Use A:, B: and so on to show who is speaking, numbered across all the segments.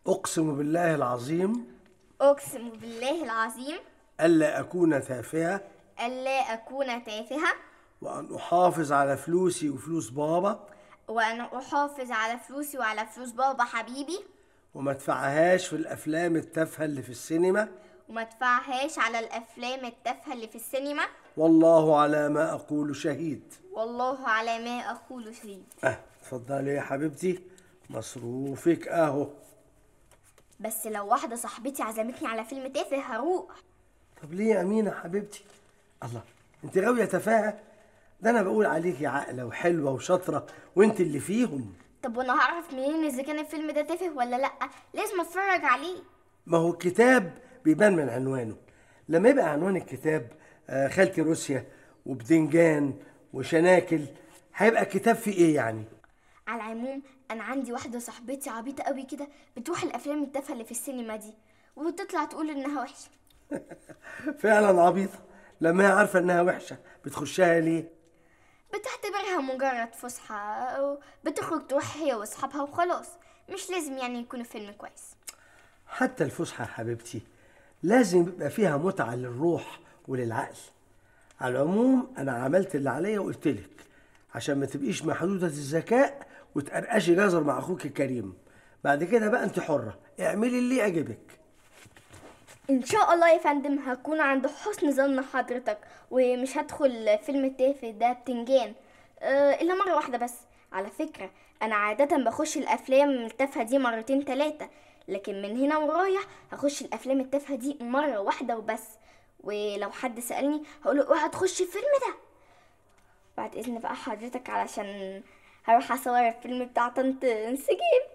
A: أقسم بالله العظيم
B: أقسم بالله العظيم
A: ألا أكون تافهة
B: ألا أكون تافهة
A: وأن أحافظ على فلوسي وفلوس بابا
B: وأن أحافظ على فلوسي وعلى فلوس بابا حبيبي
A: وما ادفعهاش في الأفلام التافهة اللي في السينما
B: وما ادفعهاش على الأفلام التافهة اللي في السينما
A: والله على ما أقول شهيد
B: والله على ما أقول شهيد
A: أه اتفضلي يا حبيبتي مصروفك أهو
B: بس لو واحدة صاحبتي عزمتني على فيلم تافه هروح
A: طب ليه يا أمينة حبيبتي الله أنت غاوية تفاهة ده أنا بقول عليكي عاقلة وحلوة وشاطرة وأنت اللي فيهم
B: طب وانا هعرف منين اذا كان الفيلم ده تافه ولا لا لازم اتفرج عليه
A: ما هو الكتاب بيبان من عنوانه لما يبقى عنوان الكتاب آه، خالتي روسيا وبدنجان وشناكل هيبقى الكتاب فيه ايه يعني
B: على العموم انا عندي واحده صاحبتي عبيطه قوي كده بتروح الافلام التافهه اللي في السينما دي وتطلع تقول انها وحشه
A: فعلا عبيطة لما هي عارفة انها وحشة بتخشها ليه
B: بتعتبرها مجرد فسحه بتخرج تروح هي واصحابها وخلاص مش لازم يعني يكون الفيلم كويس
A: حتى الفسحة يا حبيبتي لازم يبقى فيها متعة للروح وللعقل على العموم انا عملت اللي عليا وقلت لك عشان ما تبقيش محدودة الذكاء وتقرقشي جزر مع اخوك الكريم بعد كده بقى انت حرة اعملي اللي يعجبك
B: ان شاء الله يا فندم هكون عند حسن ظن حضرتك ومش هدخل فيلم التافه ده بتنجان أه الا مره واحده بس على فكره انا عاده بخش الافلام التافهه دي مرتين تلاتة لكن من هنا ورايح هخش الافلام التافهه دي مره واحده وبس ولو حد سالني هقوله اوعى تخش الفيلم ده بعد اذن بقى حضرتك علشان هروح اصور الفيلم بتاع طنط انسجام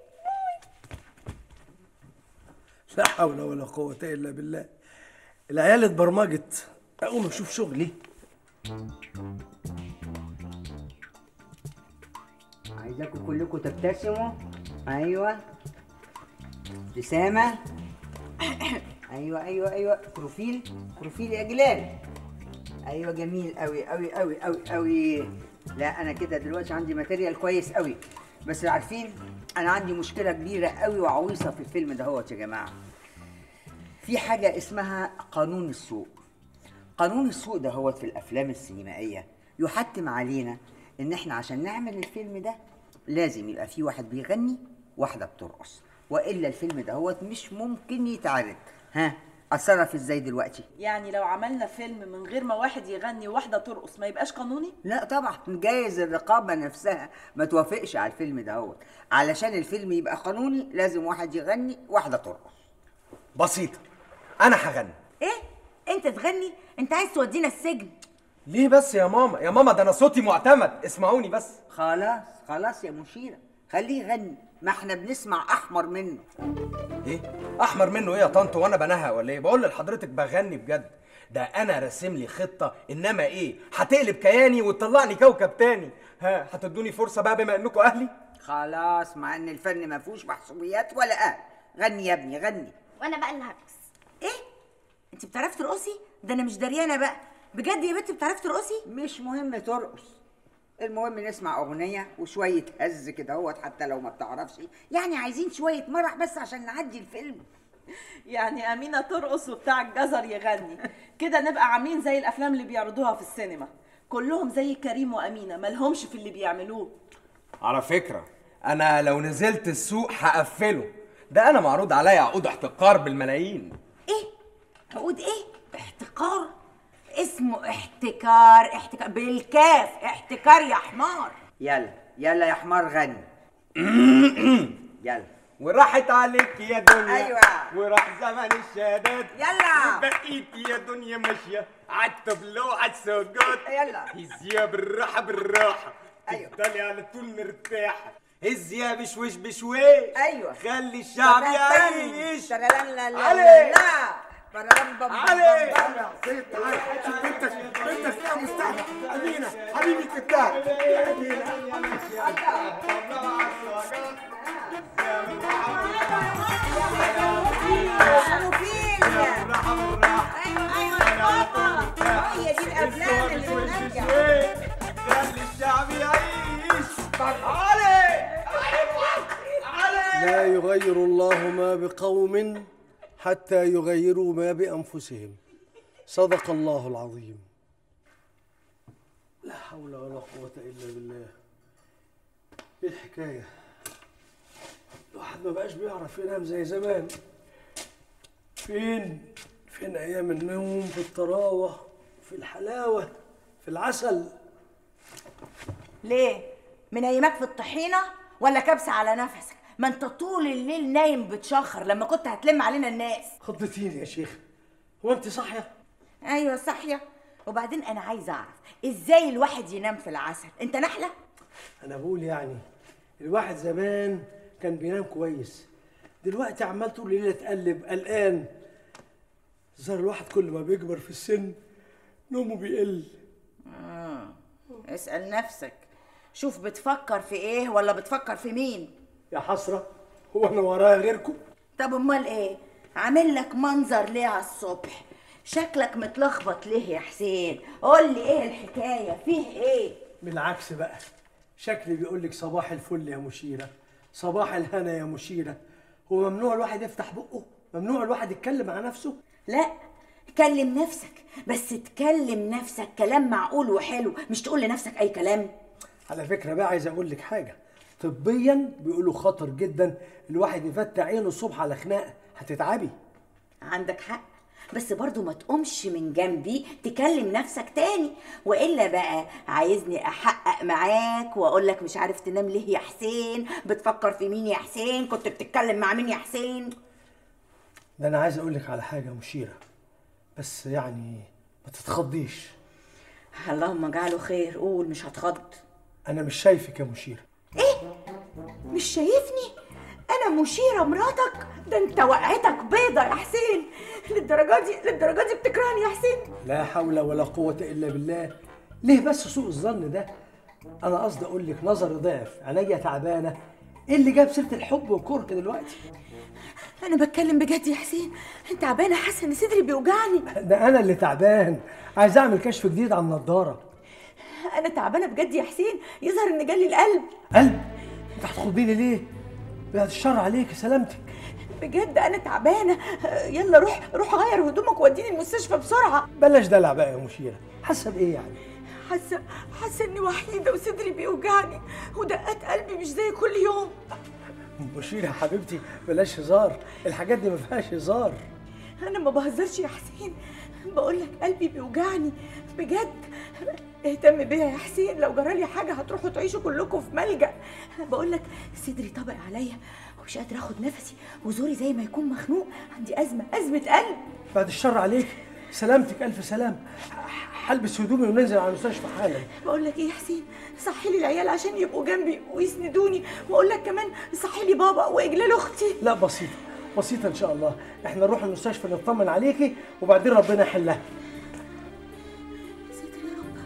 A: لا حول ولا قوة إلا بالله العيال اتبرمجت أقوم أشوف شغلي
C: عايزاكم كلكم تبتسموا ايوه ابتسامه ايوه ايوه ايوه بروفيل بروفيل يا جلال ايوه جميل قوي قوي قوي قوي قوي لا انا كده دلوقتي عندي ماتيريال كويس قوي بس عارفين انا عندي مشكله كبيره قوي وعويصه في الفيلم دهوت يا جماعه في حاجه اسمها قانون السوق قانون السوق ده هو في الافلام السينمائيه يحتم علينا ان احنا عشان نعمل الفيلم ده لازم يبقى في واحد بيغني واحده بترقص والا الفيلم ده هو مش ممكن يتعرض ها اتصرف ازاي دلوقتي
D: يعني لو عملنا فيلم من غير ما واحد يغني وواحده ترقص ما يبقاش قانوني
C: لا طبعا جايز الرقابه نفسها ما توافقش على الفيلم ده هو علشان الفيلم يبقى قانوني لازم واحد يغني واحده ترقص
E: بسيطة أنا هغني
F: ايه انت تغني انت عايز تودينا السجن
E: ليه بس يا ماما يا ماما ده أنا صوتي معتمد اسمعوني بس
C: خلاص خلاص يا مشيره خليه يغني ما احنا بنسمع احمر منه
E: إيه أحمر منه إيه يا طنط وأنا بنهى ولا إيه بقول لحضرتك بغني بجد ده أنا راسم لي خطة إنما إيه هتقلب كياني وتطلعني كوكب تاني ها هتدوني فرصة بقى بما إنكم أهلي
C: خلاص مع ان الفن ما فيهوش محسوبيات ولا اهل غني يا ابني غني
B: وانا بقى اللي هرقص
F: ايه انت بتعرفي ترقصي ده انا مش دريانه بقى بجد يا بنتي بتعرفي ترقصي
C: مش مهم ترقص المهم نسمع اغنيه وشويه هز كده اهوت حتى لو ما بتعرفش يعني عايزين شويه مرح بس عشان نعدي الفيلم
D: يعني امينه ترقص وبتاع الجزر يغني كده نبقى عاملين زي الافلام اللي بيعرضوها في السينما كلهم زي كريم وامينه مالهمش في اللي بيعملوه
E: على فكرة أنا لو نزلت السوق هقفله ده أنا معروض عليا عقود احتقار بالملايين
F: ايه عقود ايه احتكار اسمه احتكار احتكار بالكاف احتكار يا حمار
C: يلا يلا يا حمار غني يلا
E: وراحت عليك يا دنيا
C: أيوة.
E: وراح زمن الشهادات
C: يلا.
E: بقيت يا دنيا ماشية عالطبلة وعالسجاد
C: يلا.
E: هزيا بالراحة بالراحة
C: أيوة.
E: تفضلي على طول مرتاحة هزيا بشويش بشويش
C: أيوة.
E: خلي الشعب يعيش
C: ترلللللا.
E: علي.
C: بررم بم
E: علي.
C: بم بم.
A: ست تعال شوف بنتك بنتك فيها مستحيل أمينة حبيبي كتاب
F: ايوه ايوه يا بابا هي دي الافلام اللي بتنجح
E: خلي الشعب يعيش علي علي
A: لا يغ يغير الله ما بقوم حتى يغيروا ما بأنفسهم صدق الله العظيم لا حول ولا قوة إلا بالله إيه الحكاية الواحد ما بقاش بيعرف ينام زي زمان فين فين أيام النوم في الطراوة في الحلاوة في العسل
F: ليه منيمك في الطحينه ولا كبسه على نفسك ما انت طول الليل نايم بتشخر لما كنت هتلم علينا الناس
A: خضتيني يا شيخ هو أنت صاحية؟
F: ايوه صاحيه وبعدين انا عايزه اعرف ازاي الواحد ينام في العسل انت نحله
A: أنا بقول يعني الواحد زمان كان بينام كويس دلوقتي عمال طول الليل اتقلب قلقان ظهر الواحد كل ما بيكبر في السن نومه بيقل
F: اسال نفسك شوف بتفكر في ايه ولا بتفكر في مين
A: يا حسرة هو أنا ورايا غيركم؟
F: طب امال ايه عامل لك منظر ليه على الصبح شكلك متلخبط ليه يا حسين قول لي ايه الحكايه فيه ايه
A: بالعكس بقى شكلي بيقول لك صباح الفل يا مشيرة صباح الهنا يا مشيرة هو ممنوع الواحد يفتح بقه ممنوع الواحد يتكلم مع نفسه
F: لا كلم نفسك بس تكلم نفسك كلام معقول وحلو مش تقول لنفسك اي كلام
A: على فكرة بقى عايز أقول لك حاجة طبيا بيقولوا خطر جدا الواحد يفتح عينه الصبح على خناقة هتتعبي
F: عندك حق بس برضو ما تقومش من جنبي تكلم نفسك تاني والا بقى عايزني احقق معاك واقول لك مش عارف تنام ليه يا حسين بتفكر في مين يا حسين كنت بتتكلم مع مين يا حسين
A: ده أنا عايز أقول لك على حاجة يا مشيرة بس يعني ما تتخضيش
F: اللهم اجعله خير قول مش هتخض
A: أنا مش شايفك يا مشيرة
F: مش شايفني انا مشيره مراتك ده انت وقعتك بيضه يا حسين للدرجه دي للدرجه دي بتكرهني يا حسين
A: لا حول ولا قوة إلا بالله ليه بس سوء الظن ده أنا قصدي أقول لك نظري ضعف عينيا تعبانة إيه اللي جاب سيرة الحب والكره دلوقتي
F: انا بتكلم بجد يا حسين انت تعبانه حاسه ان صدري بيوجعني
A: ده أنا اللي تعبان عايز أعمل كشف جديد عن النضارة
F: انا تعبانه بجد يا حسين يظهر ان جالي القلب
A: قلب أنت هتخضيني ليه؟ بعد الشر عليك سلامتك
F: بجد انا تعبانه يلا روح روح غير هدومك ووديني المستشفى بسرعه
A: بلاش دلع بقى يا مشيرة حاسة بإيه يعني؟
F: حاسه حاسه اني وحيده وصدري بيوجعني ودقات قلبي مش زي كل يوم
A: مشيرة يا حبيبتي بلاش هزار الحاجات دي ما فيهاش هزار
F: انا ما بهزرش يا حسين بقول لك قلبي بيوجعني بجد اهتم بيا يا حسين لو جرالي حاجه هتروحوا تعيشوا كلكم في ملجأ بقول لك صدري طبق عليا ومش قادره اخد نفسي وزوري زي ما يكون مخنوق عندي ازمه ازمه قلب
A: بعد الشر عليك سلامتك ألف سلام ح- هلبس هدومي وننزل على المستشفى حالا
F: بقول لك ايه يا حسين صحي لي العيال عشان يبقوا جنبي ويسندوني واقول لك كمان صحي لي بابا واجلال اختي
A: لا بسيطة بسيطة إن شاء الله إحنا نروح المستشفى نطمن عليكي وبعدين ربنا يحلها
F: ستر يا رب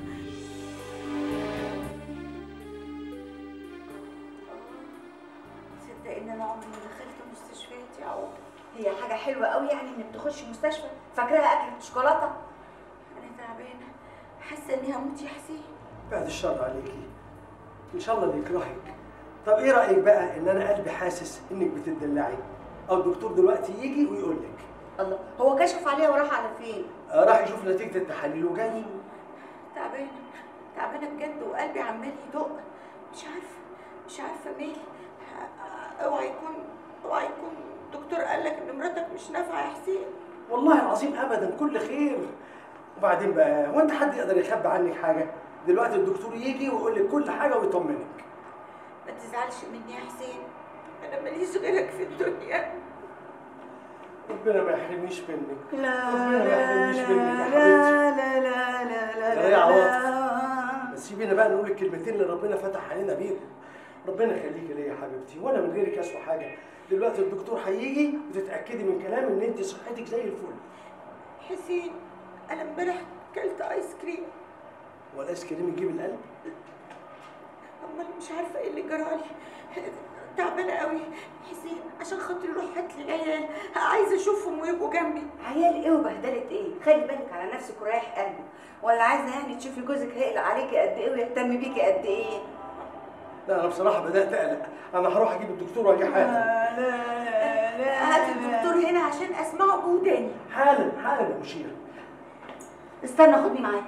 F: تصدق ان انا عمري ما دخلت مستشفيات يا عمر هي حاجه حلوه قوي يعني انك تخش مستشفى فاكراها اكله شوكولاته انا تعبانه حاسه اني هموت يا حسين
A: بعد الشر عليكي إن شاء الله اللي يكرهك طب إيه رأيك بقى إن أنا قلبي حاسس إنك بتدلعي أو الدكتور دلوقتي يجي ويقول لك
F: الله هو كشف عليها وراح على فين
A: آه، راح يشوف نتيجة التحاليل وجاي
F: تعبانه تعبانه بجد وقلبي عمال يدق مش عارفه مش عارفه مالي اوعى يكون اوعى يكون دكتور قال لك ان مراتك مش نافعه يا حسين
A: والله العظيم أبدا كل خير وبعدين بقى هو أنت حد يقدر يخبي عنك حاجة دلوقتي الدكتور يجي ويقول لك كل حاجة ويطمنك
F: ما تزعلش مني يا حسين انا ماليش غيرك في الدنيا
A: ربنا ما يحرمنيش منك
F: لا
A: ربنا ما يحرمنيش منك يا حبيبتي
F: لا لا لا لا
A: يا عواطف بس سيبينا بقى نقول الكلمتين اللي ربنا فتح علينا بيهم ربنا يخليكي ليا يا حبيبتي وانا من غيرك اسوء حاجه دلوقتي الدكتور هيجي وتتاكدي من كلامه ان انت صحتك زي الفل
F: حسين انا امبارح كلت ايس كريم
A: والايس كريم يجيب القلب
F: امال مش عارفه ايه اللي جرالي تعبانه قوي حسين عشان خاطري روح هات لي العيال عايزه اشوفهم ويبقوا جنبي
G: عيال ايه وبهدله ايه خلي بالك على نفسك ورايح قلبك ولا عايزه يعني تشوفي جوزك هيقلق عليكي قد ايه ويهتم بيكي قد ايه
A: لا انا بصراحه بدات اقلق انا هروح اجيب الدكتور واجي حالا
F: هات الدكتور هنا عشان اسمعه بوداني
A: حالا حالا يا مشير
G: استنى خدني معاك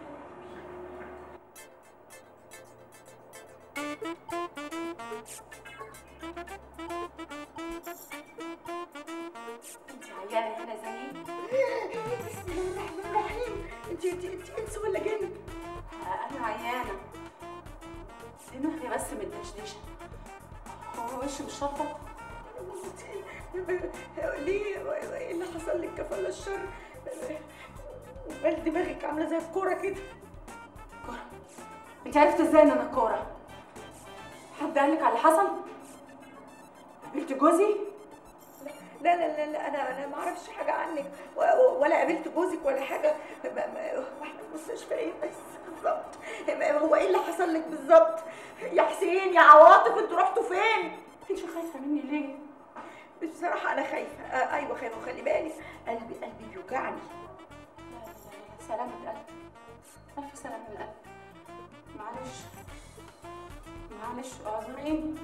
F: انت عيانه هنا زيي بسم الله الرحمن الرحيم انت انت انت انس ولا جن انا عيانه دماغي بس متدشدشه هو وشي مش شرطه ليه ايه اللي حصل لك كفل الشر بل دماغك عامله زي الكوره كده كوره انت عرفت ازاي ان انا كوره حد قال لك على اللي حصل قابلت جوزي لا لا لا لا انا انا ما اعرفش حاجه عنك و- و- ولا قابلت جوزك ولا حاجه ما- ما- واحنا في المستشفى ايه بس بالظبط ما- هو ايه اللي حصل لك بالظبط يا حسين يا عواطف انتوا رحتوا فين انت خايفه مني ليه بصراحه انا خايفه آه ايوه خايفه وخلي بالك قلبي قلبي بيوجعني سلامة قلبك ألف سلامة القلب معلش معلش اعذريني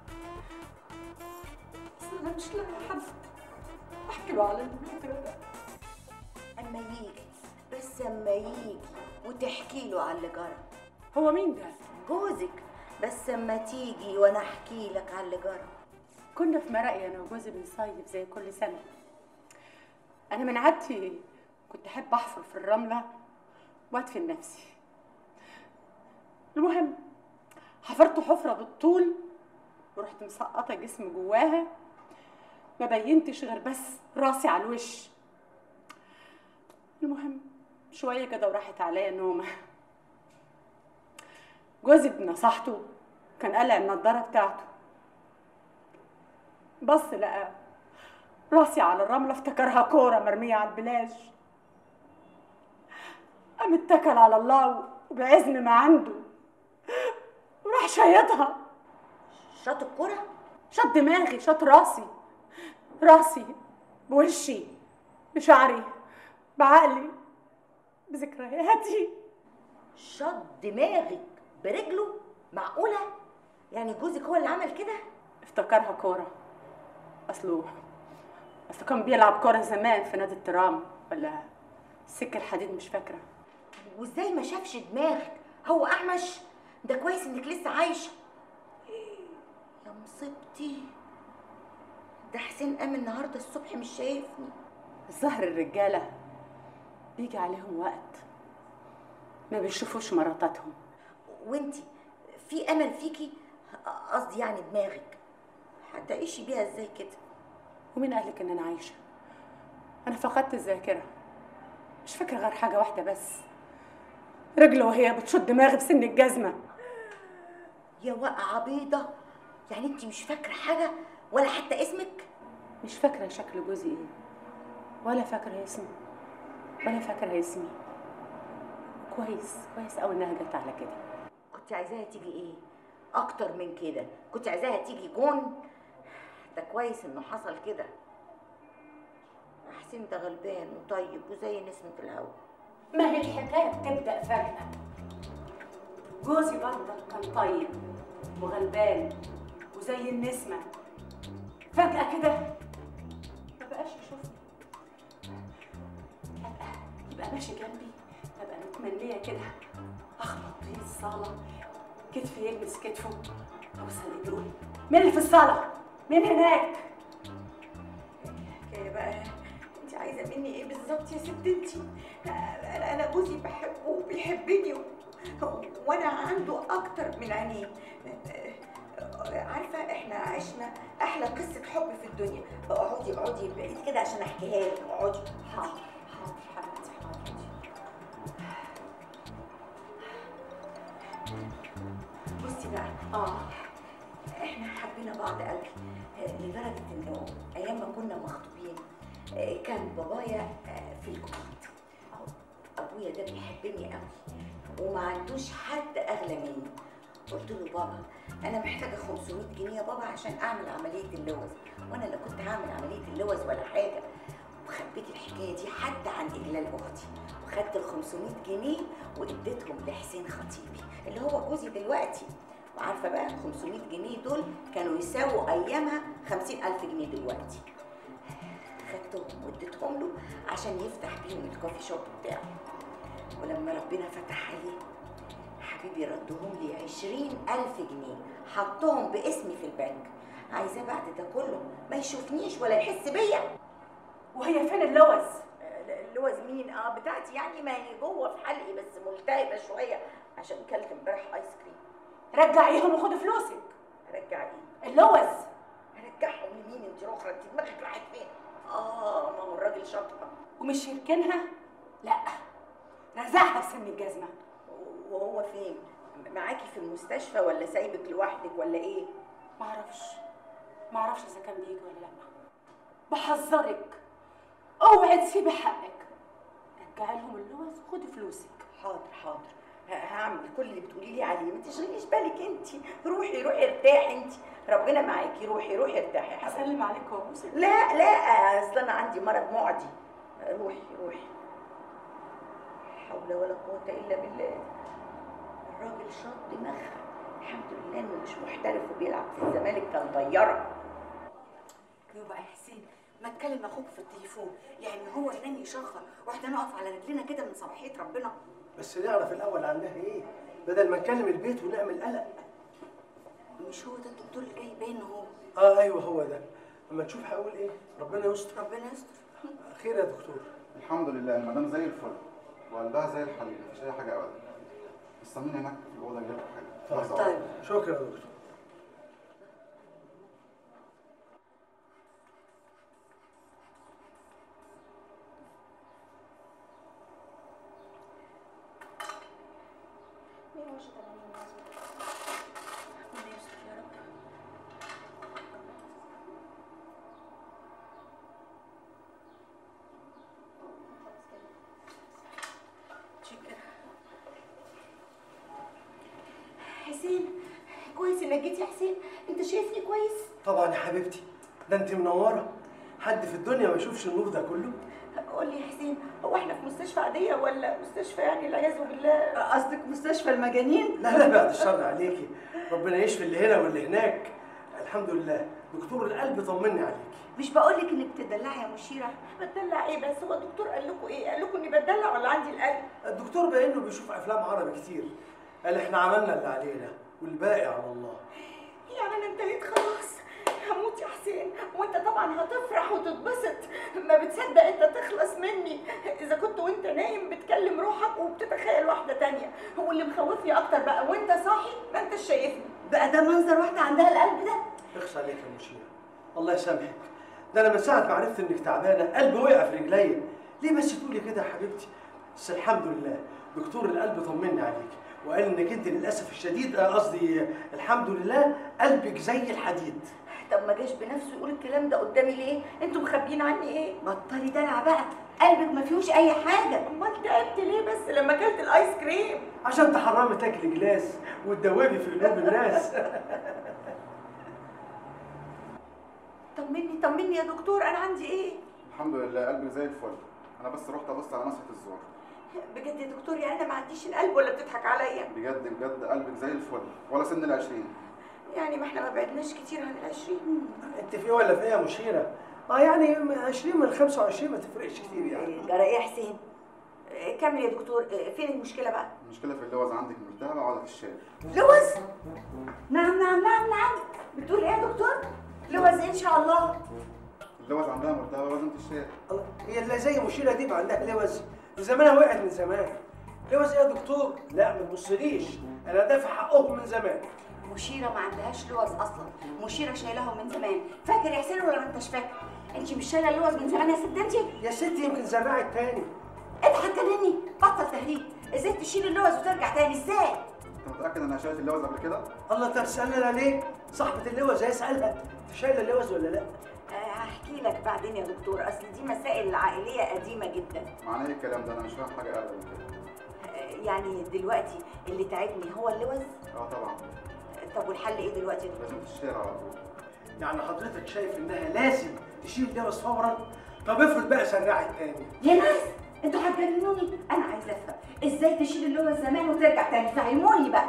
F: بس أنا مش لاقي حد أحكي له على الفكرة ده
G: اما يجي بس اما يجي وتحكي له على اللي جرى
F: هو مين ده؟
G: جوزك بس اما تيجي وانا احكي لك على اللي جرى
F: كنا في مرقي أنا وجوزي بنصيف زي كل سنة أنا من عادتي كنت أحب أحفر في الرملة وأدفن نفسي المهم حفرت حفرة بالطول ورحت مسقطة جسمي جواها ما بينتش غير بس راسي على الوش المهم شوية كده وراحت عليا نومة جوزي بنصحته كان قلع النضارة بتاعته بص لقى راسي على الرملة افتكرها كورة مرمية على البلاج قام اتكل على الله وبعزم ما عنده وراح شيطها
G: شاط الكرة
F: شط دماغي شط راسي راسي بوشي بشعري بعقلي بذكرياتي
G: شاط دماغك برجله معقولة يعني جوزك هو اللي عمل كده
F: افتكرها كورة أصله أصله كان بيلعب كورة زمان في نادي الترام ولا سكة الحديد مش فاكرة
G: وازاي ما شافش دماغك هو احمش ده كويس انك لسه عايشه يا مصيبتي ده حسين قام النهارده الصبح مش شايفني
F: الظهر الرجالة بيجي عليهم وقت ما بيشوفوش مراتاتهم
G: وانتي في امل فيكي قصدي يعني دماغك هتعيشي بيها ازاي كده
F: ومين قالك ان انا عايشة انا فقدت الذاكرة مش فاكرة غير حاجة واحدة بس رجله وهي بتشد دماغي بسن الجزمة
G: يا واقعه بيضه يعني انتي مش فاكره حاجه ولا حتى اسمك
F: مش فاكرة شكل جوزي ايه ولا فاكرة اسمه ولا فاكرة اسمي كويس كويس قوي انها جت على كده
G: كنت عايزاها تيجي ايه اكتر من كده كنت عايزاها تيجي جون ده كويس انه حصل كده حسين ده غلبان وطيب وزي نسمة الهوا
F: ما هي الحكاية بتبدأ فجأة جوزي برضه كان طيب وغلبان وزي النسمة فجأة كده ما بقاش يشوفني أبقى يبقى ماشي جنبي أبقى متمنية كده أخبط بيه الصالة كتفي يلمس كتفه أوصل يقول مين اللي في الصالة؟ مين هناك؟
H: الحكايه بقى انت عايزه مني ايه بالظبط يا ست انت انا انا جوزي بحبه وبيحبني و... وانا عنده اكتر من عينيه عارفه احنا عشنا احلى قصه حب في الدنيا اقعدي اقعدي بعيد كده عشان احكيها لك اقعدي
F: حاضر حاضر حبيبتي حاضر
H: بصي بقى
F: اه
H: احنا حبينا بعض قوي لدرجه انه ايام ما كنا مخطوبين آه، كان بابايا آه، في الكويت أهو، ابويا ده بيحبني قوي وما عندوش حد اغلى مني قلت له بابا انا محتاجه 500 جنيه يا بابا عشان اعمل عمليه اللوز وانا لا كنت هعمل عمليه اللوز ولا حاجه وخبيت الحكايه دي حتى عن اجلال اختي وخدت ال 500 جنيه واديتهم لحسين خطيبي اللي هو جوزي دلوقتي وعارفه بقى 500 جنيه دول كانوا يساووا ايامها 50000 جنيه دلوقتي خدتهم واديتهم له عشان يفتح بيهم الكوفي شوب بتاعه ولما ربنا فتح عليه حبيبي ردهم لي عشرين ألف جنيه حطهم باسمي في البنك عايزاه بعد ده كله ما يشوفنيش ولا يحس بيا
F: وهي فين اللوز
H: اللوز مين اه بتاعتي يعني ما هي جوه في حلقي بس ملتهبه شويه عشان كلت امبارح ايس كريم
F: رجعيهم وخدي فلوسك
H: ارجع ايه
F: اللوز
H: ارجعهم لمين انت رخرة انت دماغك راحت فين اه ما هو الراجل شاطره
F: ومش يركنها لا رزعها بسن الجزمه
H: وهو فين معاكي في المستشفى ولا سايبك لوحدك ولا ايه
F: معرفش معرفش اذا كان بيجي ولا لا بحذرك اوعي تسيبي حقك رجعي لهم اللوز وخدي فلوسك
H: حاضر حاضر ه- هعمل كل اللي بتقولي لي عليه ما تشغليش بالك انت روحي روحي ارتاحي انت ربنا معاكي روحي روحي ارتاحي يا حبيبتي
F: اسلم عليك وابوسك
H: لا لا اصل انا عندي مرض معدي روحي روحي لا حول ولا قوة الا بالله الراجل شاط دماغها الحمد لله انه مش محترف وبيلعب في الزمالك كان طياره
G: يبقى يا حسين ما تكلم اخوك في التليفون يعني هو ينام يشخر واحنا نقف على رجلنا كده من صباحيه ربنا
A: بس نعرف الاول عنها ايه بدل ما نكلم البيت ونعمل قلق
G: مش هو ده الدكتور اللي جاي باين هو
A: اه ايوه هو ده اما نشوف هقول ايه ربنا يستر
G: ربنا يستر
A: خير يا دكتور
I: الحمد لله المدام زي الفل وقلبها زي الحليب مفيش اي حاجه ابدا استنيني هناك في الاوضه جايب حاجه
A: طيب.
G: طيب
A: شكرا يا دكتور
H: حسين كويس انك جيت يا حسين انت شايفني كويس
A: طبعا يا حبيبتي ده انت منوره حد في الدنيا ما يشوفش النور ده كله
H: قول لي يا حسين هو احنا في مستشفى عاديه ولا مستشفى يعني العياذ بالله قصدك مستشفى المجانين
A: لا لا بعد الشر عليكي ربنا يشفي اللي هنا واللي هناك الحمد لله دكتور القلب طمني عليكي
H: مش بقول لك انك بتدلعي يا مشيره بتدلع ايه بس هو الدكتور قال لكم ايه قال لكم اني بتدلع ولا عندي القلب
A: الدكتور باين انه بيشوف افلام عربي كتير قال احنا عملنا اللي علينا والباقي على الله
H: يعني انا انتهيت خلاص هموت يا حسين وانت طبعا هتفرح وتتبسط ما بتصدق انت تخلص مني اذا كنت وانت نايم بتكلم روحك وبتتخيل واحده تانية واللي مخوفني اكتر بقى وانت صاحي ما انت شايفني بقى ده منظر واحده عندها القلب ده
A: اخص عليك يا مشيرة الله يسامحك ده انا من ساعه ما عرفت انك تعبانه قلبي وقع في رجليا ليه بس تقولي كده يا حبيبتي بس الحمد لله دكتور القلب طمني عليك وقال انك انت للاسف الشديد آه، قصدي الحمد لله قلبك زي الحديد
H: طب ما جاش بنفسه يقول الكلام ده قدامي ليه انتوا مخبيين عني ايه بطلي دلع بقى قلبك ما فيهوش اي حاجه امال تعبت ليه بس لما اكلت الايس كريم
A: عشان تحرمي تاكلي جلاس وتدوبي في قلوب الناس
H: طمني طمني يا دكتور انا عندي ايه
I: الحمد لله قلبي زي الفل انا بس رحت ابص على مسحه الزور
H: بجد يا دكتور يعني انا ما عنديش القلب ولا بتضحك عليا
I: بجد بجد قلبك زي الفل ولا سن العشرين
H: يعني ما احنا ما بعدناش كتير عن العشرين
A: انت في إيه ولا في ايه يا مشيره اه يعني من 20 من 25 ما تفرقش كتير يعني
H: جرى ايه يا حسين إيه، كمل يا دكتور إيه، فين المشكله بقى
I: المشكله في اللوز عندك ملتهبه ولا في الشارع
H: لوز نعم نعم نعم نعم بتقول ايه يا دكتور لوز ان شاء الله
I: اللوز عندها ملتهبه لازم في الشارع
A: الله هي اللي زي مشيره دي بقى عندها لوز دي زمانها وقعت من زمان لوز ايه يا دكتور لا ما تبصليش انا دافع حقهم من زمان
G: مشيره ما عندهاش لوز اصلا مشيره شايلهم من زمان فاكر يا حسين ولا ما انتش فاكر انت مش شايله اللوز من زمان يا ست انت
A: يا ستي يمكن زرعت تاني
G: اضحك جنني بطل تهريج ازاي تشيل اللوز وترجع تاني ازاي
I: انت متاكد انها شالت اللوز قبل كده
A: الله طب سألنا ليه؟ صاحبة اللوز هيسألها انت شايلة اللوز ولا لا؟
H: آه، هحكي لك بعدين يا دكتور اصل دي مسائل عائليه قديمه جدا
I: معناه ايه الكلام ده انا مش فاهم حاجه ابدا من كده
H: آه، يعني دلوقتي اللي تعبني هو اللوز
I: اه طبعا
H: طب والحل ايه دلوقتي يا دكتور
I: لازم في الشارع على طول
A: يعني حضرتك شايف انها لازم تشيل اللوز فورا؟ طب افرض بقى سرعت تاني
H: يا ناس انتوا هتجننوني انا عايزه افهم ازاي تشيل اللوز زمان وترجع تاني فهموني بقى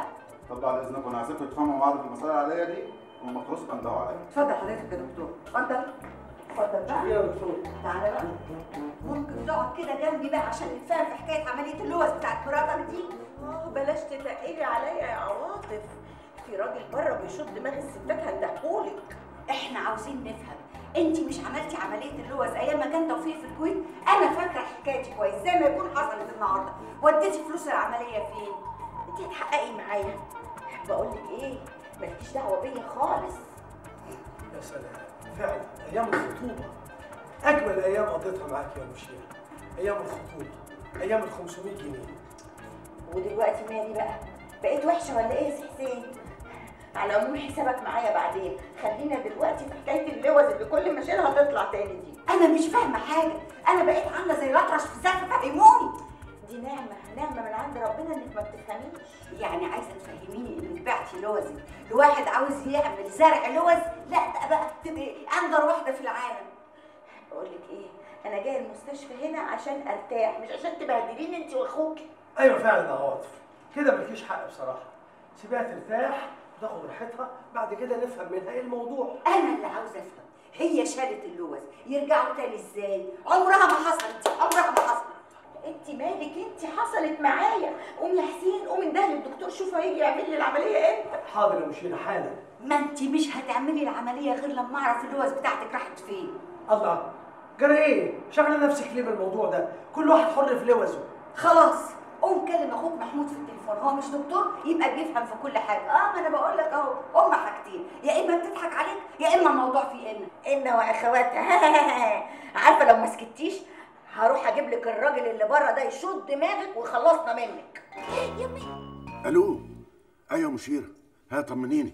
I: طب بعد اذنكم انا هسيبكم تفهموا بعض في المسائل العاديه دي وما تخلصوا تندهوا عليا
H: اتفضل حضرتك يا دكتور اتفضل اتفضل بقى
A: يا دكتور
H: تعالى بقى ممكن تقعد كده جنبي بقى عشان نتفاهم في حكايه عمليه اللوز بتاعت مراتك دي
F: اه بلاش تتقلي عليا يا عواطف في راجل بره بيشوط دماغ الستات هندهولك
H: احنا عاوزين نفهم انت مش عملتي عمليه اللوز ايام ما كان توفيق في الكويت انا فاكره الحكايه دي كويس زي ما يكون حصلت النهارده وديتي فلوس العمليه فين انت هتحققي معايا بقول لك ايه مالكيش دعوه بيا خالص
A: يا سلام فعلا ايام الخطوبه اجمل ايام قضيتها معاك يا مشير ايام الخطوبه ايام ال 500 جنيه
H: ودلوقتي مالي بقى بقيت وحشه ولا ايه يا سي حسين على العموم حسابك معايا بعدين خلينا دلوقتي في حكايه اللوز اللي كل ما اشيلها تطلع تاني دي انا مش فاهمه حاجه انا بقيت عامله زي الاطرش في السقف فهموني دي نعمه نعمه من عند ربنا انك ما بتفهميش يعني عايزه تفهميني انك بعتي لوزي لواحد عاوز يعمل زرع لوز لا ده بقى تبقي انظر واحده في العالم بقول لك ايه انا جايه المستشفى هنا عشان ارتاح مش عشان تبهدليني انت واخوكي
A: ايوه فعلا يا عواطف كده مالكيش حق بصراحه سيبها ترتاح وتاخد راحتها بعد كده نفهم منها ايه الموضوع
H: انا اللي عاوزه افهم هي شالت اللوز يرجعوا تاني ازاي عمرها ما حصلت عمرها ما حصلت انت مالك انت حصلت معايا قوم يا حسين قوم انده للدكتور شوف هيجي يعمل لي العمليه امتى
A: حاضر يا مشير حالا
H: ما انت مش هتعملي العمليه غير لما اعرف اللوز بتاعتك راحت فين
A: الله جرى ايه شغل نفسك ليه بالموضوع ده كل واحد حر في لوزه
H: خلاص قوم كلم اخوك محمود في التليفون هو مش دكتور يبقى بيفهم في كل حاجه اه ما انا بقول لك اهو هما حاجتين يا اما بتضحك عليك يا اما الموضوع فيه ان ان واخواتها عارفه لو ما سكتيش هروح اجيب لك الراجل اللي بره ده يشوط دماغك ويخلصنا منك
J: الو ايوه مشيره ها طمنيني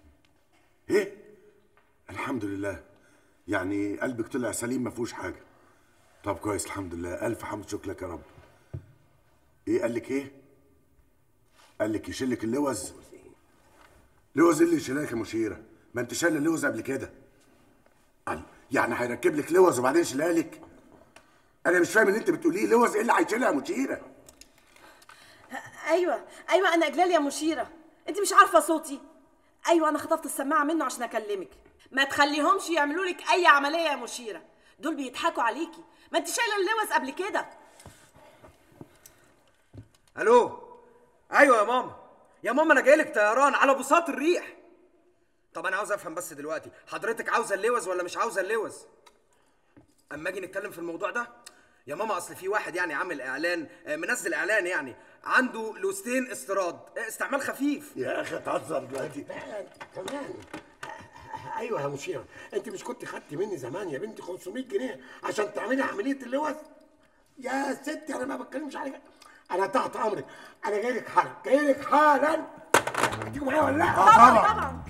J: ايه الحمد لله يعني قلبك طلع سليم ما فيهوش حاجه طب كويس الحمد لله الف حمد شكر لك يا رب ايه قال لك ايه قال لك يشيلك اللوز لوز إيه اللي يشيلك يا مشيره ما انت شايل اللوز قبل كده قال يعني هيركب لك لوز وبعدين يشيلها لك انا مش فاهم اللي انت بتقوليه لوز ايه اللي هيشيلها يا مشيره
D: ايوه ايوه انا اجلال يا مشيره انت مش عارفه صوتي ايوه انا خطفت السماعه منه عشان اكلمك ما تخليهمش يعملوا لك اي عمليه يا مشيره دول بيضحكوا عليكي ما انت شايله اللوز قبل كده
E: الو ايوه يا ماما يا ماما انا جايلك طيران على بساط الريح طب انا عاوز افهم بس دلوقتي حضرتك عاوزه اللوز ولا مش عاوزه اللوز اما اجي نتكلم في الموضوع ده يا ماما اصل في واحد يعني عامل اعلان آه، منزل اعلان يعني عنده لوستين استيراد آه، استعمال خفيف
K: يا اخي تهزر دلوقتي كمان ايوه يا مشيره انت مش كنت خدتي مني زمان يا بنتي 500 جنيه عشان تعملي عمليه اللوز يا ستي انا ما بتكلمش عليك انا تحت امرك انا جاي لك حالا جاي لك حالا هتيجوا معايا ولا لا؟
D: طبعا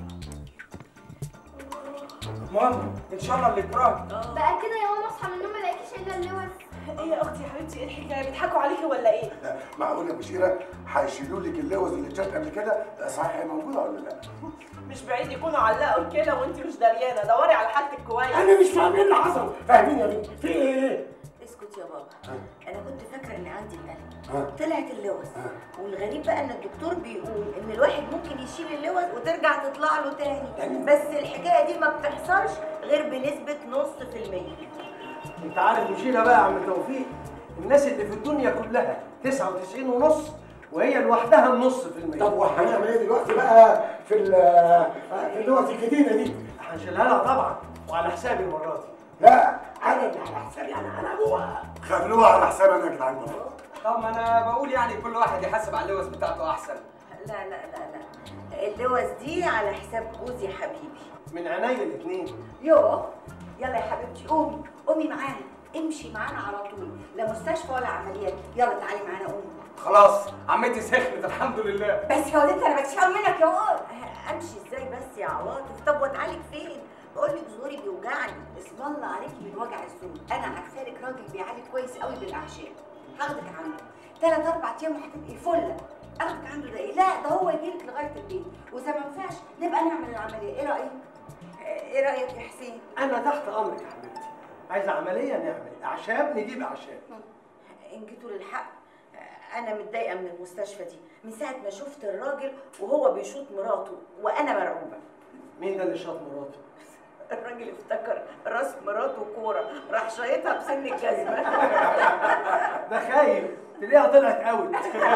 A: ماما ان شاء الله الاكرام
B: بقى كده يا ماما اصحى من النوم ما الاقيكيش الا اللوز
D: ايه يا اختي يا حبيبتي ايه الحكايه بيضحكوا عليكي ولا ايه
J: معقول يا مشيره هيشيلوا لك اللوز اللي اتشال قبل كده صحيح هي موجوده ولا لا؟
D: مش بعيد يكونوا علقوا الكلى وانت مش دريانه دوري على حالتك كويس
K: انا مش فاهم ايه اللي حصل فاهمين يا بنتي في ايه؟
H: اسكت يا بابا انا كنت فاكره ان عندي القلب طلعت اللوز والغريب بقى ان الدكتور بيقول ان الواحد ممكن يشيل اللوز وترجع تطلع له تاني بس الحكايه دي ما بتحصلش غير بنسبه نص في المية
A: انت عارف مشيره بقى يا عم توفيق الناس اللي في الدنيا كلها 99 ونص وهي لوحدها النص في المية
K: طب وهنعمل ايه دلوقتي بقى في ال- في اللوز الجديده دي؟
A: هنشيلها لها طبعا وعلى حسابي المره دي
K: لا انا اللي على حسابي انا انا ابوها
J: خلوها على حساب انا يا جدعان بقى.
E: طب ما انا بقول يعني كل واحد يحاسب على اللوز بتاعته احسن
H: لا لا لا لا اللوز دي على حساب جوزي حبيبي
A: من عينيا الاثنين
H: يوه يلا يا حبيبتي قومي قومي معانا امشي معانا على طول لا مستشفى ولا عمليات يلا تعالي معانا قومي
E: خلاص عمتي سخنت الحمد لله
H: بس يا ولد انا بتشاور منك يا ولد امشي ازاي بس يا عواطف طب واتعالج فين بقول لك زوري بيوجعني اسم الله عليكي من وجع الزور انا عارفه لك راجل بيعالج كويس قوي بالاعشاب هاخدك عنده ثلاث اربع ايام وهتبقي فله اخدك عنده ده ايه لا ده هو يجيلك لغايه البيت واذا ما ينفعش نبقى نعمل العمليه ايه رايك ايه رايك يا حسين
A: انا تحت امرك يا حبيبتي عايزه عمليه نعمل اعشاب نجيب اعشاب
H: ان جيتوا للحق انا متضايقه من المستشفى دي من ساعه ما شفت الراجل وهو بيشوط مراته وانا مرعوبه
A: مين ده اللي شاط مراته
H: الراجل افتكر راس مراته كوره راح شايطها بسن الجزمه
A: ده خايف تلاقيها طلعت اوت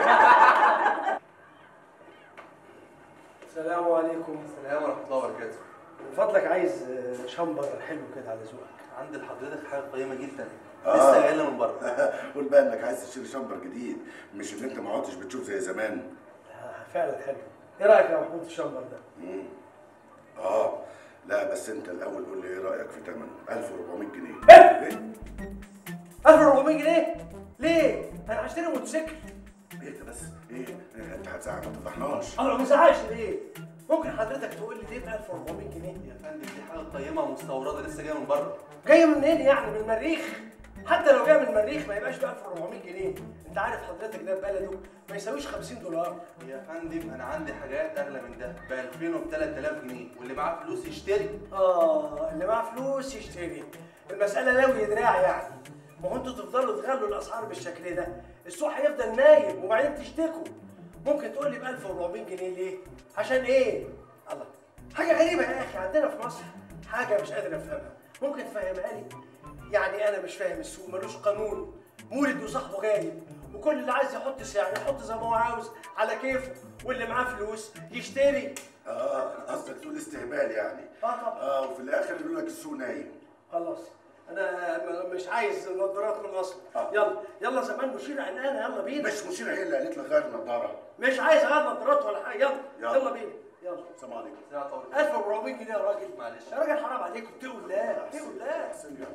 A: السلام عليكم
L: السلام ورحمة الله وبركاته
A: من فضلك عايز آه، شمبر حلو كده على ذوقك
L: عندي لحضرتك حاجة قيمة جدا
J: آه.
L: لسه جاي لنا من بره
J: قول بقى انك عايز تشتري شمبر جديد مش ان انت ما عدتش بتشوف زي زمان
A: آه، فعلا حلو ايه رايك يا محمود في الشمبر ده
J: مم. اه لا بس انت الاول قول لي ايه رايك في ثمنه 1400 جنيه ايه
A: 1400 جنيه ليه انا هشتري موتوسيكل
J: ايه ده بس ايه إيه، انت هتزعق ما تفضحناش
A: انا ما زعقش ليه ممكن حضرتك تقول لي ليه ب 1400 جنيه
L: يا فندم دي حاجة قيمة ومستوردة لسه جاية من بره
A: جايه منين يعني من المريخ حتى لو جايه من المريخ ما يبقاش ب 1400 جنيه انت عارف حضرتك ده ببلده ما يساويش 50 دولار
L: يا فندم أنا عندي حاجات أغلى من ده ب 2000 وب 3000 جنيه واللي معاه فلوس يشتري
A: اه اللي معاه فلوس يشتري المساله لوي دراع يعني ما هو انتوا تفضلوا تغلوا الاسعار بالشكل ده السوق هيفضل نايم وبعدين تشتكوا ممكن تقول لي ب 1400 جنيه ليه عشان ايه الله حاجه غريبه يا اخي عندنا في مصر حاجه مش قادر افهمها ممكن تفهمها لي يعني انا مش فاهم السوق ملوش قانون مولد وصاحبه غايب وكل اللي عايز يحط سعر يحط زي ما هو عاوز على كيفه واللي معاه فلوس يشتري
J: اه قصدك تقول استهبال يعني
A: اه طبعا
J: اه وفي الاخر يقول لك السوق نايم
A: خلاص انا م- مش عايز نظارات من الاصل يلا يلا زمان مشير عنانه يلا بينا
J: مش مشير هي اللي قالت لك غير النضاره
A: مش عايز اغير نظارات ولا حاجه يلا
J: يلا.
A: يلا بينا يلا
J: السلام عليكم
A: 1400 جنيه يا راجل
L: معلش
A: يا راجل حرام عليكم اتقوا الله اتقوا الله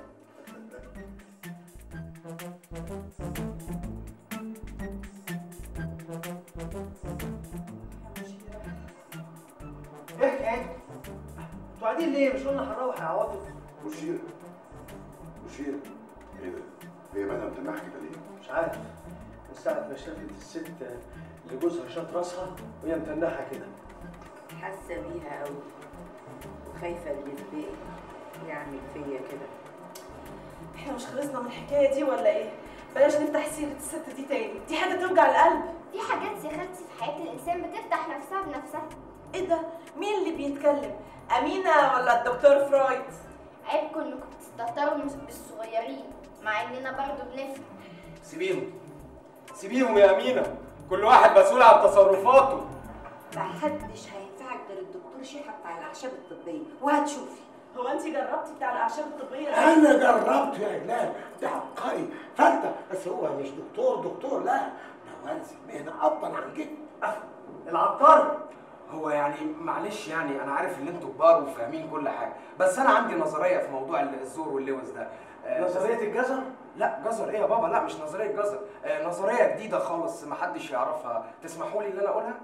A: ايه حكايه انتوا قاعدين ليه مش قلنا هنروح يا عواطف
J: مشير مشير ايه ده؟ هي مدام تنح كده ليه؟
A: مش عارف من ساعة ما شافت الست اللي جوزها شاط راسها وهي متنحة كده
H: حاسه بيها قوي وخايفه اللي في بالي يعمل فيا كده
D: احنا مش خلصنا من الحكايه دي ولا ايه بلاش نفتح سيره الست دي تاني دي حاجه توجع القلب
B: في حاجات يا خالتي في حياة الإنسان بتفتح نفسها بنفسها
D: ايه ده مين اللي بيتكلم امينه ولا الدكتور فرويد
B: عيبكم انكم بتستهتروا بالصغيرين مع اننا برضو بنفهم
E: سيبيهم سيبيهم يا أمينة كل واحد مسؤول عن تصرفاته
H: محدش هينفعك غير الدكتور شيحه بتاع الاعشاب الطبيه وهتشوفي
D: هو انت جربتي بتاع الاعشاب الطبيه ده؟
K: انا جربت يا جلال ده عبقري فانت بس هو مش دكتور دكتور لا ده وارث مهنه ابا عن جد
A: العطار
E: هو يعني معلش يعني انا عارف ان انتوا كبار وفاهمين كل حاجه بس انا عندي نظريه في موضوع الزور واللوز ده آه،
A: نظرية الجزر؟
E: لا جزر ايه يا بابا لا مش نظريه جزر آه، نظريه جديده خالص محدش يعرفها تسمحوا لي ان انا اقولها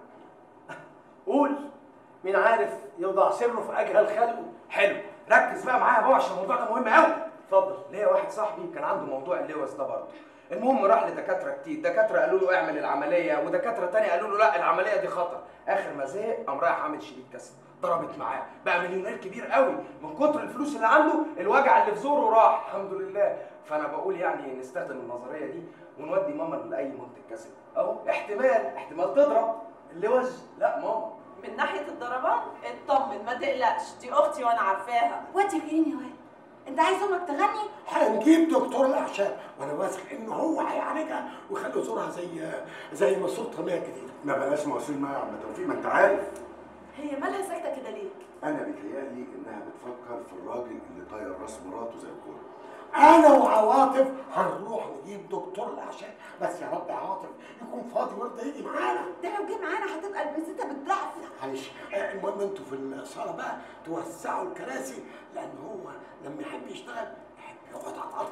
A: قول مين عارف يوضع سره في أجهل خلقه
E: حلو ركز بقى معايا يا بابا عشان الموضوع ده مهم قوي
A: اتفضل
E: ليا واحد صاحبي كان عنده موضوع اللوز ده برضه المهم راح لدكاتره كتير دكاتره قالوا له اعمل العمليه ودكاتره تانية قالوا له لا العمليه دي خطر اخر ما زهق قام رايح عامل شريك كسب ضربت معاه بقى مليونير كبير قوي من كتر الفلوس اللي عنده الوجع اللي في زوره راح الحمد لله فانا بقول يعني نستخدم النظريه دي ونودي ماما لاي منتج كسب اهو احتمال احتمال تضرب
A: اللوز
E: لا ماما
D: من ناحيه الضربان اطمن ما تقلقش دي اختي وانا عارفاها
H: وانت فين يا واد انت عايز امك تغني
K: هنجيب دكتور الاعشاب وانا واثق ان هو هيعالجها ويخلي صورها زي زي ما صورتها مية جديده
J: ما بلاش مواسير معايا يا عم توفيق ما انت عارف
D: هي مالها ساكته كده ليه
J: انا بيتهيألي انها بتفكر في الراجل اللي طاير راس مراته زي الكوره
K: انا وعواطف هنروح نجيب دكتور الاعشاب بس يا رب يا عواطف يكون فاضي ويرضى يجي معانا
H: ده لو جه معانا هتبقى الفيزيتا بالضعف
K: معلش آه، المهم انتوا في الصاله بقى توسعوا الكراسي لان هو لما يحب يشتغل يحب يقعد على الارض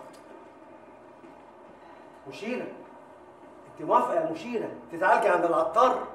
A: مشيرة انت موافقة يا مشيرة تتعالجي عند العطار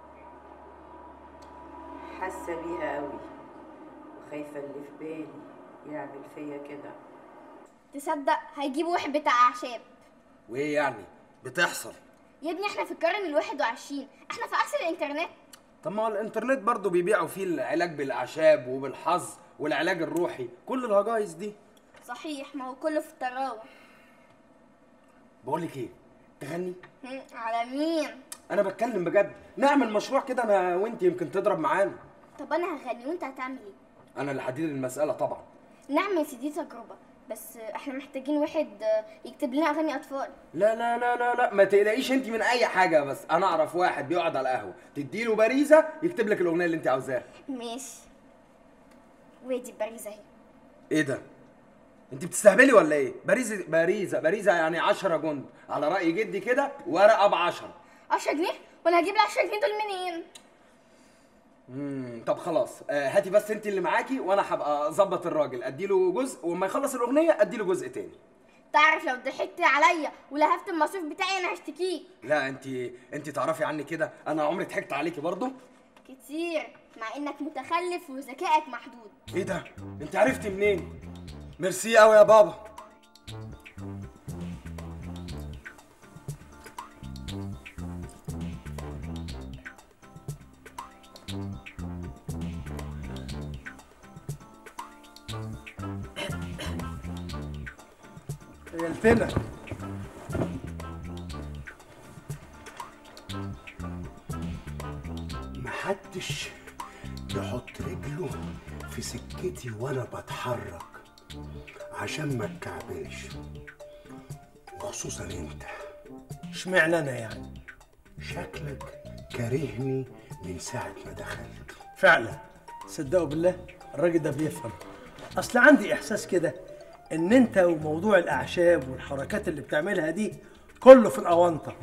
H: حاسه بيها قوي وخايفه اللي في بالي يعمل فيا كده
B: تصدق هيجيبوا واحد بتاع أعشاب
E: وايه يعني بتحصل
B: يا ابني احنا في القرن الواحد وعشرين احنا في عصر الانترنت
E: طب ما هو الانترنت برضه بيبيعوا فيه العلاج بالاعشاب وبالحظ والعلاج الروحي كل الهجايز دي
B: صحيح ما هو كله في التراوح
E: بقول لك ايه تغني
B: هم، على مين
E: انا بتكلم بجد نعمل مشروع كده انا وانت يمكن تضرب معانا
B: طب انا هغني وانت هتعمل ايه
E: انا اللي هدير المساله طبعا
B: نعمل يا سيدي تجربه بس احنا محتاجين واحد يكتب لنا اغاني اطفال
E: لا لا لا لا لا ما تقلقيش انت من اي حاجه بس انا اعرف واحد بيقعد على القهوه تديله باريزه يكتب لك الاغنيه اللي انت عاوزاها
B: ماشي وادي البريزه اهي
E: ايه ده انت بتستهبلي ولا ايه باريزه باريزه باريزه يعني 10 جند على راي جدي كده ورقه ب 10
B: 10 جنيه وانا هجيب ال 10 جنيه دول منين
E: امم طب خلاص آه هاتي بس انت اللي معاكي وانا هبقى اظبط الراجل اديله جزء وما يخلص الاغنيه اديله جزء تاني
B: تعرف لو ضحكت عليا ولهفت المصروف بتاعي انا هشتكيك
E: لا انت انت تعرفي عني كده انا عمري ضحكت عليكي برضه
B: كتير مع انك متخلف وذكائك محدود
E: ايه ده انت عرفتي منين ميرسي قوي يا بابا
A: قلتنا
K: محدش يحط رجله في سكتي وانا بتحرك عشان ما اتكعبلش وخصوصا انت
A: اشمعنى انا يعني
K: شكلك كارهني من ساعة ما دخلت
A: فعلا صدقوا بالله الراجل ده بيفهم اصل عندي احساس كده ان انت وموضوع الاعشاب والحركات اللي بتعملها دي كله في الاونطه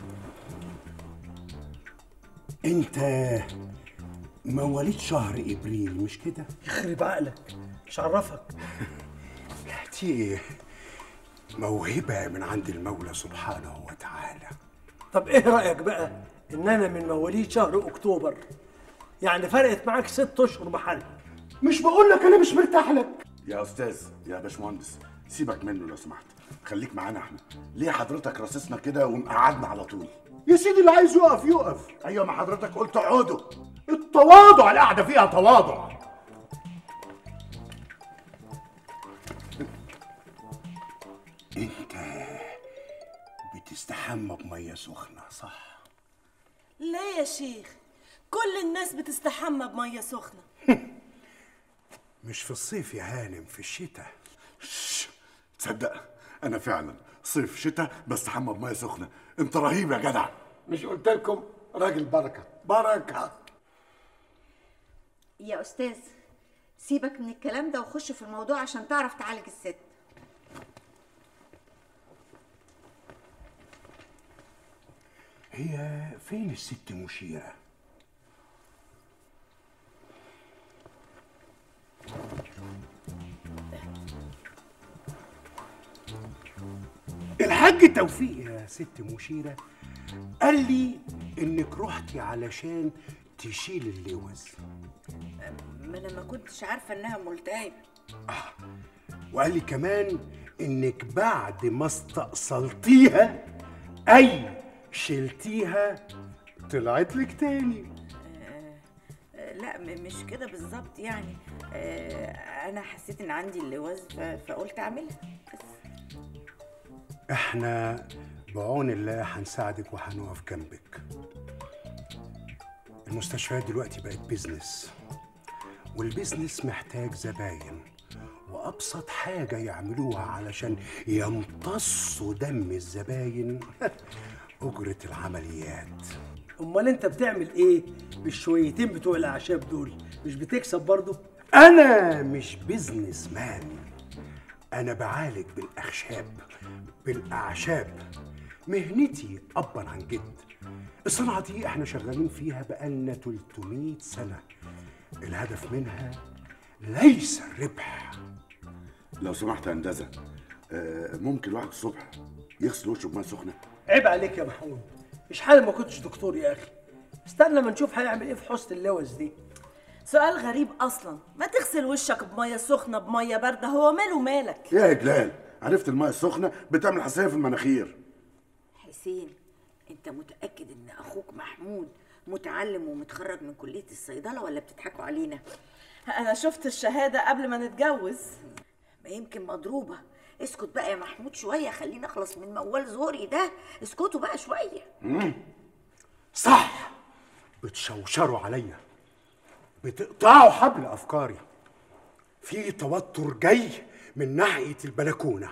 K: انت مواليد شهر ابريل مش كده؟
A: يخرب عقلك مش عرفك
K: دي موهبة من عند المولى سبحانه وتعالى
A: طب ايه رايك بقى ان انا من مواليد شهر اكتوبر يعني فرقت معاك ست اشهر بحال
K: مش بقول لك انا مش مرتاح لك
J: يا استاذ يا باشمهندس سيبك منه لو سمحت خليك معانا احنا ليه حضرتك راصصنا كده ومقعدنا على طول
K: يا سيدي اللي عايز يقف يقف
J: ايوه ما حضرتك قلت اقعدوا
K: التواضع القعدة فيها تواضع انت بتستحمى بمية سخنة صح؟
D: لا يا شيخ كل الناس بتستحمى بميه سخنه
K: مش في الصيف يا هانم في الشتاء
J: تصدق انا فعلا صيف شتاء بستحمى بميه سخنه انت رهيب يا جدع
K: مش قلت لكم راجل بركة بركة
H: يا استاذ سيبك من الكلام ده وخش في الموضوع عشان تعرف تعالج الست
K: هي فين الست مشيرة؟ الحاج توفيق يا ست مشيرة قال لي انك رحتي علشان تشيل اللوز
H: ما انا ما كنتش عارفه انها ملتهبه
K: وقال لي كمان انك بعد ما استأصلتيها اي شلتيها طلعت لك تاني
H: آه، لا م- مش كده بالظبط يعني آه، انا حسيت ان عندي اللوز ف- فقلت اعملها
K: احنا بعون الله هنساعدك وهنقف جنبك المستشفيات دلوقتي بقت بيزنس والبيزنس محتاج زباين وابسط حاجه يعملوها علشان يمتصوا دم الزباين اجره العمليات
A: امال انت بتعمل ايه بالشويتين بتوع الاعشاب دول مش بتكسب برضه
K: انا مش بيزنس مان انا بعالج بالاخشاب بالاعشاب مهنتي ابا عن جد الصنعه دي احنا شغالين فيها بقالنا 300 سنه الهدف منها ليس الربح
J: لو سمحت يا هندسه آه، ممكن الواحد الصبح يغسل وشه بميه سخنه
A: عيب عليك يا محمود مش حال ما كنتش دكتور يا اخي استنى ما نشوف هيعمل ايه في حوسه اللوز دي
D: سؤال غريب اصلا ما تغسل وشك بميه سخنه بميه بارده هو ماله مالك
J: يا جلال عرفت الميه السخنه بتعمل حساسيه في المناخير
H: حسين انت متاكد ان اخوك محمود متعلم ومتخرج من كليه الصيدله ولا بتضحكوا علينا
D: انا شفت الشهاده قبل ما نتجوز
H: ما يمكن مضروبه
G: اسكت بقى يا محمود شويه خلينا نخلص من موال زوري ده اسكتوا بقى شويه
K: مم. صح بتشوشروا عليا بتقطعوا حبل افكاري في توتر جاي من ناحيه البلكونه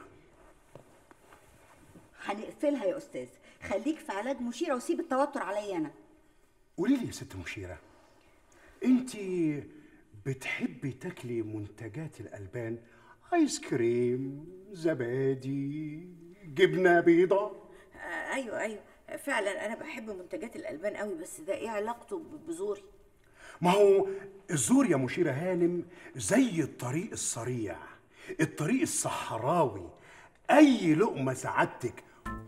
H: هنقفلها يا استاذ خليك في علاج مشيره وسيب التوتر عليا انا
K: قولي لي يا ست مشيره انت بتحبي تاكلي منتجات الالبان ايس كريم زبادي جبنه بيضه
G: آه ايوه ايوه فعلا انا بحب منتجات الالبان قوي بس ده ايه علاقته ب- بزوري
K: ما هو الزور يا مشيرة هانم زي الطريق السريع الطريق الصحراوي أي لقمة سعادتك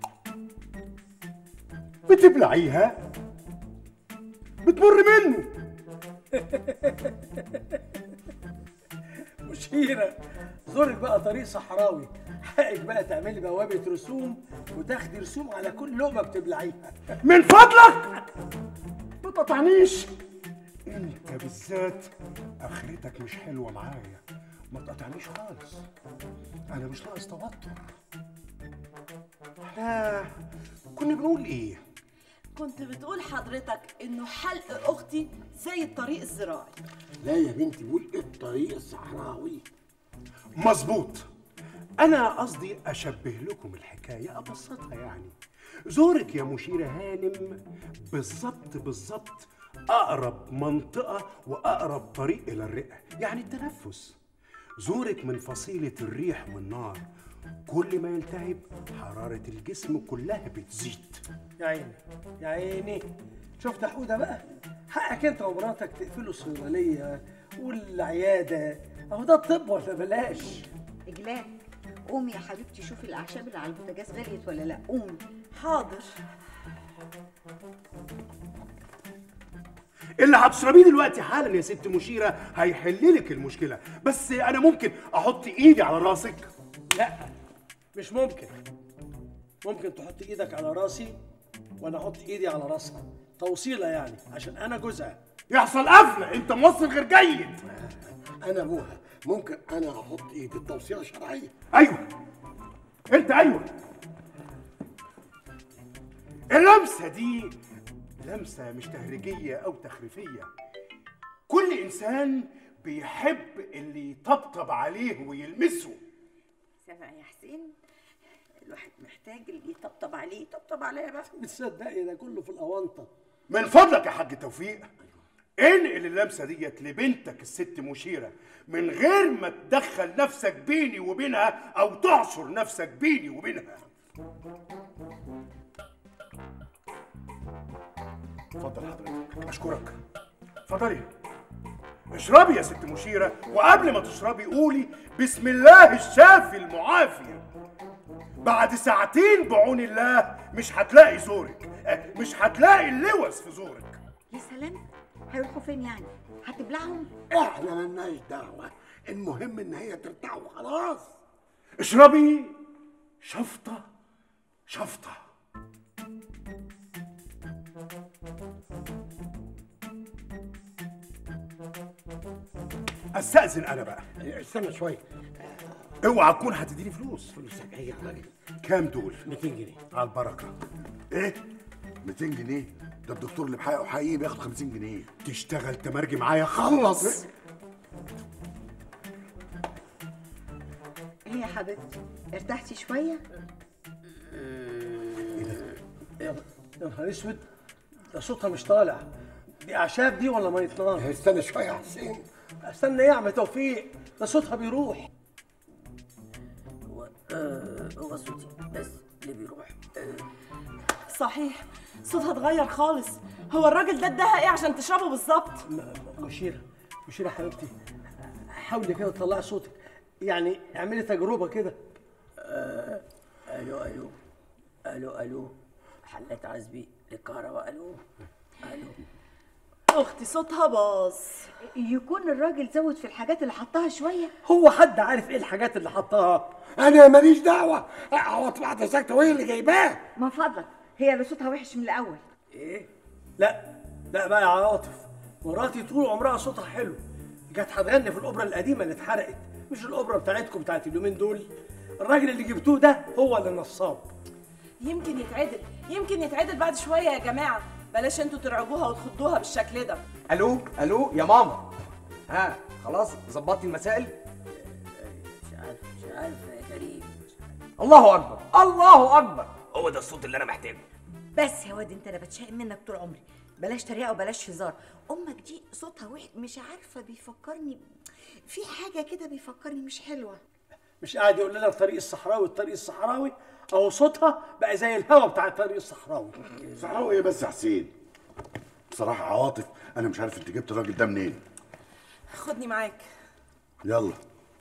K: بتبلعيها بتمر منه
A: مشيرة زورك بقى طريق صحراوي حقك بقى تعملي بوابة رسوم وتاخدي رسوم على كل لقمة بتبلعيها
K: من فضلك ما تقطعنيش انت بالذات اخرتك مش حلوه معايا ما تقطعنيش خالص انا مش ناقص توتر احنا كنا بنقول ايه
D: كنت بتقول حضرتك انه حلق اختي زي الطريق الزراعي
K: لا يا بنتي بقول الطريق الصحراوي مظبوط انا قصدي اشبه لكم الحكايه ابسطها يعني زورك يا مشيره هانم بالظبط بالظبط اقرب منطقه واقرب طريق الى الرئه يعني التنفس زورك من فصيله الريح والنار كل ما يلتهب حراره الجسم كلها بتزيد
A: يا عيني يا عيني شفت حودة بقى حقك انت ومراتك تقفلوا الصيدلية والعيادة اهو ده الطب ولا بلاش
H: اجلال قومي يا حبيبتي شوفي الاعشاب اللي على البوتاجاز غليت ولا لا قومي
D: حاضر
K: اللي هتشربيه دلوقتي حالا يا ست مشيره هيحل لك المشكله بس انا ممكن احط ايدي على راسك
A: لا مش ممكن ممكن تحط ايدك على راسي وانا احط ايدي على راسها توصيله يعني عشان انا جوزها
K: يحصل قفله انت موصل غير جيد
M: انا ابوها ممكن انا احط ايدي التوصيله شرعيه
K: ايوه انت ايوه اللمسه دي لمسه مش تهريجيه او تخريفيه كل انسان بيحب اللي يطبطب عليه ويلمسه
G: سامع يا حسين الواحد محتاج اللي يطبطب عليه يطبطب عليا بقى
A: بتصدقي ده كله في الاونطه
K: من فضلك يا حاج توفيق انقل اللمسه ديت لبنتك الست مشيره من غير ما تدخل نفسك بيني وبينها او تعصر نفسك بيني وبينها اتفضل حضرتك اشكرك اتفضلي اشربي يا ست مشيره وقبل ما تشربي قولي بسم الله الشافي المعافي بعد ساعتين بعون الله مش هتلاقي زورك اه، مش هتلاقي اللوز في زورك
H: يا سلام هيروحوا فين يعني هتبلعهم
M: احنا ملناش دعوه المهم ان هي ترتاح وخلاص
K: اشربي شفطة شفطة استأذن أنا بقى
M: استنى شويه
K: اوعى تكون هتديني فلوس
M: فلوسك هي على
K: كام دول؟
M: 200 جنيه
K: على البركة
J: ايه 200 جنيه ده الدكتور اللي بحقه حقيقي بياخد 50 جنيه
K: تشتغل تمرجي معايا خلص
H: ايه يا حبيبتي ارتحتي شويه
A: يا نهار اسود ده صوتها مش طالع دي اعشاب دي ولا ميه نار
M: استنى شويه يا حسين
A: استنى ايه يا عم توفيق ده صوتها بيروح
G: هو صوتي بس اللي بيروح
D: صحيح صوتها اتغير خالص هو الراجل ده اداها ايه عشان تشربه بالظبط
A: مشيرة مشيرة حبيبتي حاولي كده تطلعي صوتك يعني اعملي تجربة كده
G: الو الو الو الو حلات عزبي للكهرباء الو الو
D: اختي صوتها باظ
H: يكون الراجل زود في الحاجات اللي حطها شويه
A: هو حد عارف ايه الحاجات اللي حطها
M: انا ماليش دعوه اقعد واحده ساكته وهي اللي جايباه
H: من فضلك هي اللي صوتها وحش من الاول
A: ايه لا لا بقى يا عاطف مراتي طول عمرها صوتها حلو كانت هتغني في الاوبرا القديمه اللي اتحرقت مش الاوبرا بتاعتكم بتاعت اليومين دول الراجل اللي جبتوه ده هو اللي نصاب
D: يمكن يتعدل يمكن يتعدل بعد شويه يا جماعه بلاش انتوا ترعبوها وتخضوها بالشكل ده
E: الو الو يا ماما ها خلاص ظبطتي المسائل
G: مش عارف مش عارفه يا كريم
E: الله اكبر الله اكبر هو ده الصوت اللي انا محتاجه
G: بس يا واد انت انا بتشائم منك طول عمري بلاش تريقه وبلاش هزار امك دي صوتها وحش مش عارفه بيفكرني في حاجه كده بيفكرني مش حلوه
A: مش قاعد يقول لنا الطريق الصحراوي الطريق الصحراوي اهو صوتها بقى زي الهوا بتاع الطريق الصحراوي
J: صحراوي ايه بس يا حسين بصراحه عواطف انا مش عارف انت جبت الراجل ده منين
D: خدني معاك
J: يلا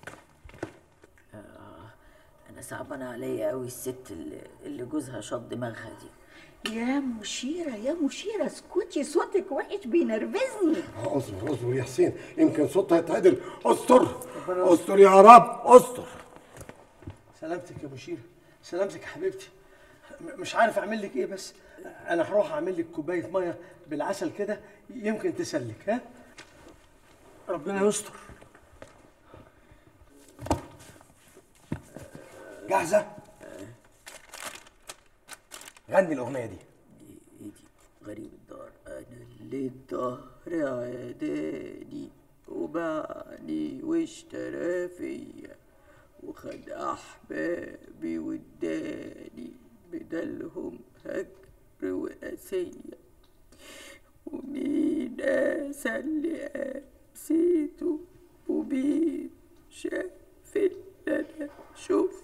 G: انا صعبانه عليا قوي الست اللي, اللي جوزها شط دماغها دي يا مشيرة يا مشيرة اسكتي صوتك وحش بينرفزني
M: اصبر اصبر يا حسين يمكن صوتها يتعدل استر استر يا رب استر
A: سلامتك يا مشيرة سلامتك يا حبيبتي م- مش عارف اعمل لك ايه بس انا هروح اعمل لك كوبايه ميه بالعسل كده يمكن تسلك ها ربنا يستر
E: جاهزه غني الاغنيه دي
G: غريب الدار انا اللي الدهر عداني وباعني واشترى فيا وخد احبابي واداني بدلهم هجر وقاسية ومين قاسى اللي قاسيته ومين شاف اللي انا شفته